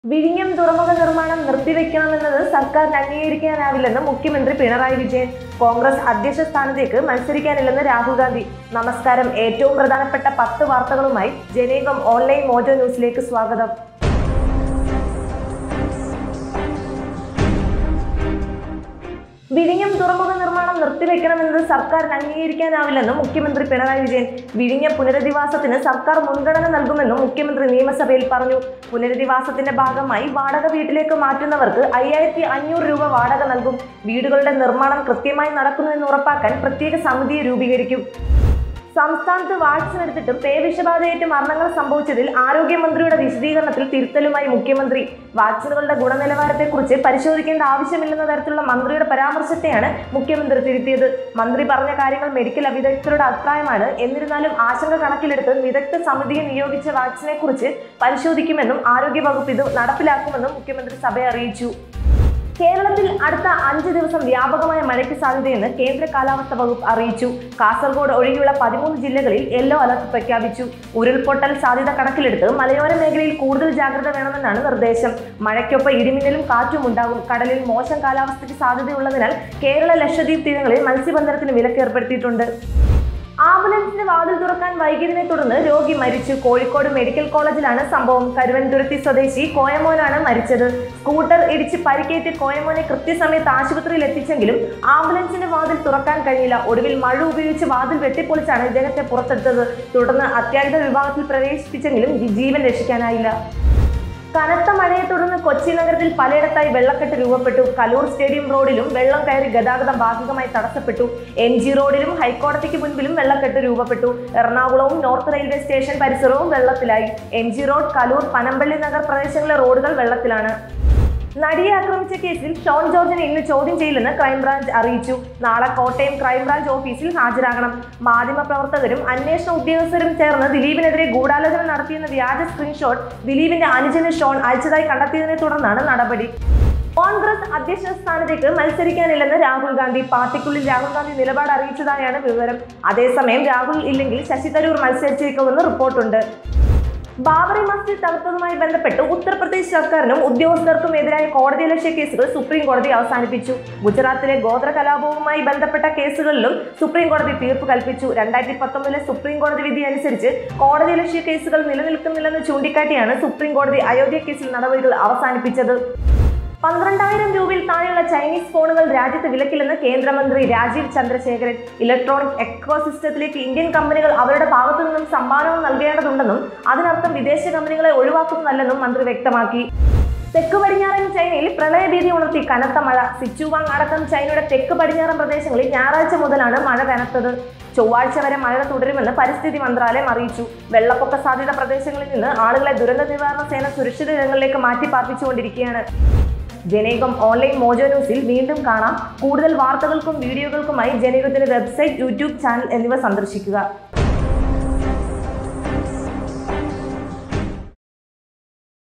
വിഴിഞ്ഞം തുറമുഖ നിർമ്മാണം നിർത്തിവെക്കണമെന്നത് സർക്കാരിന് അംഗീകരിക്കാനാവില്ലെന്ന് മുഖ്യമന്ത്രി പിണറായി വിജയൻ കോൺഗ്രസ് അധ്യക്ഷ സ്ഥാനത്തേക്ക് മത്സരിക്കാനില്ലെന്ന് രാഹുൽ ഗാന്ധി നമസ്കാരം ഏറ്റവും പ്രധാനപ്പെട്ട പത്ത് വാർത്തകളുമായി ജനേകം ഓൺലൈൻ മോജോ ന്യൂസിലേക്ക് സ്വാഗതം വിഴിഞ്ഞം തുറമുഖ നിർമ്മാണം നിർത്തിവെക്കണമെന്നത് സർക്കാരിന് അംഗീകരിക്കാനാവില്ലെന്നും മുഖ്യമന്ത്രി പിണറായി വിജയൻ വിഴിഞ്ഞ പുനരധിവാസത്തിന് സർക്കാർ മുൻഗണന നൽകുമെന്നും മുഖ്യമന്ത്രി നിയമസഭയിൽ പറഞ്ഞു പുനരധിവാസത്തിന്റെ ഭാഗമായി വാടക വീട്ടിലേക്ക് മാറ്റുന്നവർക്ക് അയ്യായിരത്തി അഞ്ഞൂറ് രൂപ വാടക നൽകും വീടുകളുടെ നിർമ്മാണം കൃത്യമായി നടക്കുന്നുവെന്ന് ഉറപ്പാക്കാൻ പ്രത്യേക സമിതിയെ രൂപീകരിക്കും സംസ്ഥാനത്ത് വാക്സിൻ എടുത്തിട്ടും പേവിഷബാധയേറ്റ് മരണങ്ങൾ സംഭവിച്ചതിൽ ആരോഗ്യമന്ത്രിയുടെ വിശദീകരണത്തിൽ തിരുത്തലുമായി മുഖ്യമന്ത്രി വാക്സിനുകളുടെ ഗുണനിലവാരത്തെക്കുറിച്ച് പരിശോധിക്കേണ്ട ആവശ്യമില്ലെന്ന തരത്തിലുള്ള മന്ത്രിയുടെ പരാമർശത്തെയാണ് മുഖ്യമന്ത്രി തിരുത്തിയത് മന്ത്രി പറഞ്ഞ കാര്യങ്ങൾ മെഡിക്കൽ അവിദഗ്ധരുടെ അഭിപ്രായമാണ് എന്നിരുന്നാലും ആശങ്ക കണക്കിലെടുത്ത് വിദഗ്ധ സമിതിയെ നിയോഗിച്ച വാക്സിനെ കുറിച്ച് പരിശോധിക്കുമെന്നും ആരോഗ്യവകുപ്പ് ഇത് നടപ്പിലാക്കുമെന്നും മുഖ്യമന്ത്രി സഭയെ അറിയിച്ചു കേരളത്തിൽ അടുത്ത അഞ്ച് ദിവസം വ്യാപകമായ മഴയ്ക്ക് സാധ്യതയെന്ന് കേന്ദ്ര കാലാവസ്ഥാ വകുപ്പ് അറിയിച്ചു കാസർഗോഡ് ഒഴികെയുള്ള പതിമൂന്ന് ജില്ലകളിൽ യെല്ലോ അലർട്ട് പ്രഖ്യാപിച്ചു ഉരുൾപൊട്ടൽ സാധ്യത കണക്കിലെടുത്ത് മലയോര മേഖലയിൽ കൂടുതൽ ജാഗ്രത വേണമെന്നാണ് നിർദ്ദേശം മഴയ്ക്കൊപ്പം ഇടിമിന്നലും കാറ്റും ഉണ്ടാകും കടലിൽ മോശം കാലാവസ്ഥയ്ക്ക് സാധ്യതയുള്ളതിനാൽ കേരള ലക്ഷദ്വീപ് തീരങ്ങളിൽ മത്സ്യബന്ധനത്തിന് വിലക്ക് ഏർപ്പെടുത്തിയിട്ടുണ്ട് ആംബുലൻസിന്റെ വാതിൽ തുറക്കാൻ വൈകിയതിനെ തുടർന്ന് രോഗി മരിച്ചു കോഴിക്കോട് മെഡിക്കൽ കോളേജിലാണ് സംഭവം കരുവൻതുരുത്തി സ്വദേശി കോയമോനാണ് മരിച്ചത് സ്കൂട്ടർ ഇടിച്ച് പരിക്കേറ്റ് കോയമോനെ കൃത്യസമയത്ത് ആശുപത്രിയിൽ എത്തിച്ചെങ്കിലും ആംബുലൻസിന്റെ വാതിൽ തുറക്കാൻ കഴിഞ്ഞില്ല ഒടുവിൽ മഴ ഉപയോഗിച്ച് വാതിൽ വെട്ടിപ്പൊളിച്ചാണ് ഇദ്ദേഹത്തെ പുറത്തെടുത്തത് തുടർന്ന് അത്യാഹിത വിഭാഗത്തിൽ പ്രവേശിപ്പിച്ചെങ്കിലും ജീവൻ രക്ഷിക്കാനായില്ല കനത്ത മഴയെ തുടർന്ന് കൊച്ചി നഗരത്തിൽ പലയിടത്തായി വെള്ളക്കെട്ട് രൂപപ്പെട്ടു കലൂർ സ്റ്റേഡിയം റോഡിലും വെള്ളം കയറി ഗതാഗതം ഭാഗികമായി തടസ്സപ്പെട്ടു എം ജി റോഡിലും ഹൈക്കോടതിക്ക് മുൻപിലും വെള്ളക്കെട്ട് രൂപപ്പെട്ടു എറണാകുളവും നോർത്ത് റെയിൽവേ സ്റ്റേഷൻ പരിസരവും വെള്ളത്തിലായി M G road Kaloor Panampilly Nagar പ്രദേശങ്ങളിലെ റോഡുകൾ വെള്ളത്തിലാണ് നടിയെ ആക്രമിച്ച കേസിൽ ഷോൺ ജോർജിനെ ഇന്ന് ചോദ്യം ചെയ്യില്ലെന്ന് ക്രൈംബ്രാഞ്ച് അറിയിച്ചു നാളെ കോട്ടയം ക്രൈംബ്രാഞ്ച് ഓഫീസിൽ ഹാജരാകണം മാധ്യമപ്രവർത്തകരും അന്വേഷണ ഉദ്യോഗസ്ഥരും ചേർന്ന് ദിലീപിനെതിരെ ഗൂഢാലോചന നടത്തിയെന്ന വ്യാജ സ്ക്രീൻഷോട്ട് ദിലീപിന്റെ അനുജന് ഷോൺ അയച്ചതായി കണ്ടെത്തിയതിനെ തുടർന്നാണ് നടപടി കോൺഗ്രസ് അധ്യക്ഷ സ്ഥാനത്തേക്ക് മത്സരിക്കാനില്ലെന്ന് രാഹുൽ ഗാന്ധി പാർട്ടിക്കുള്ളിൽ രാഹുൽ ഗാന്ധി നിലപാട് അറിയിച്ചതായാണ് വിവരം അതേസമയം രാഹുൽ ഇല്ലെങ്കിൽ ശശി തരൂർ മത്സരിച്ചേക്കുമെന്ന് റിപ്പോർട്ടുണ്ട് ബാബറി മസ്ജിദ് തകർത്തതുമായി ബന്ധപ്പെട്ട് ഉത്തർപ്രദേശ് സർക്കാരിനും ഉദ്യോഗസ്ഥർക്കും എതിരായ കോടതിയലക്ഷ്യ കേസുകൾ സുപ്രീം കോടതി അവസാനിപ്പിച്ചു ഗുജറാത്തിലെ ഗോത്ര കലാപവുമായി ബന്ധപ്പെട്ട കേസുകളിലും സുപ്രീം കോടതി തീർപ്പ് കൽപ്പിച്ചു രണ്ടായിരത്തി പത്തൊമ്പതിലെ സുപ്രീം കോടതി വിധി അനുസരിച്ച് കോടതിയലക്ഷ്യ കേസുകൾ നിലനിൽക്കുന്നില്ലെന്ന് ചൂണ്ടിക്കാട്ടിയാണ് സുപ്രീം കോടതി അയോധ്യ കേസിൽ നടപടികൾ അവസാനിപ്പിച്ചത് പന്ത്രണ്ടായിരം രൂപയിൽ താഴെയുള്ള ചൈനീസ് ഫോണുകൾ രാജ്യത്ത് വിലക്കില്ലെന്ന് കേന്ദ്രമന്ത്രി രാജീവ് ചന്ദ്രശേഖരൻ ഇലക്ട്രോണിക് എക്കോസിസ്റ്റത്തിലേക്ക് ഇന്ത്യൻ കമ്പനികൾ അവരുടെ ഭാഗത്തു നിന്നും സംഭാവന നൽകേണ്ടതുണ്ടെന്നും അതിനർത്ഥം വിദേശ കമ്പനികളെ ഒഴിവാക്കുന്നതല്ലെന്നും മന്ത്രി വ്യക്തമാക്കി തെക്ക് പടിഞ്ഞാറൻ ചൈനയിൽ പ്രളയഭീതി ഉണർത്തി കനത്ത മഴ സിച്ചുവാങ് അടക്കം ചൈനയുടെ തെക്ക് പടിഞ്ഞാറൻ പ്രദേശങ്ങളിൽ ഞായറാഴ്ച മുതലാണ് മഴ കനത്തത് ചൊവ്വാഴ്ച വരെ മഴ തുടരുമെന്ന് പരിസ്ഥിതി മന്ത്രാലയം അറിയിച്ചു വെള്ളപ്പൊക്ക സാധ്യത പ്രദേശങ്ങളിൽ നിന്ന് ആളുകളെ ദുരന്ത നിവാരണ സേന സുരക്ഷിത ഇടങ്ങളിലേക്ക് മാറ്റി പാർപ്പിച്ചുകൊണ്ടിരിക്കുകയാണ് ജനേകം ഓൺലൈൻ മോജോ ന്യൂസിൽ വീണ്ടും കാണാം കൂടുതൽ വാർത്തകൾക്കും വീഡിയോകൾക്കുമായി ജനേകത്തിന്റെ വെബ്സൈറ്റ് യൂട്യൂബ് ചാനൽ എന്നിവ സന്ദർശിക്കുക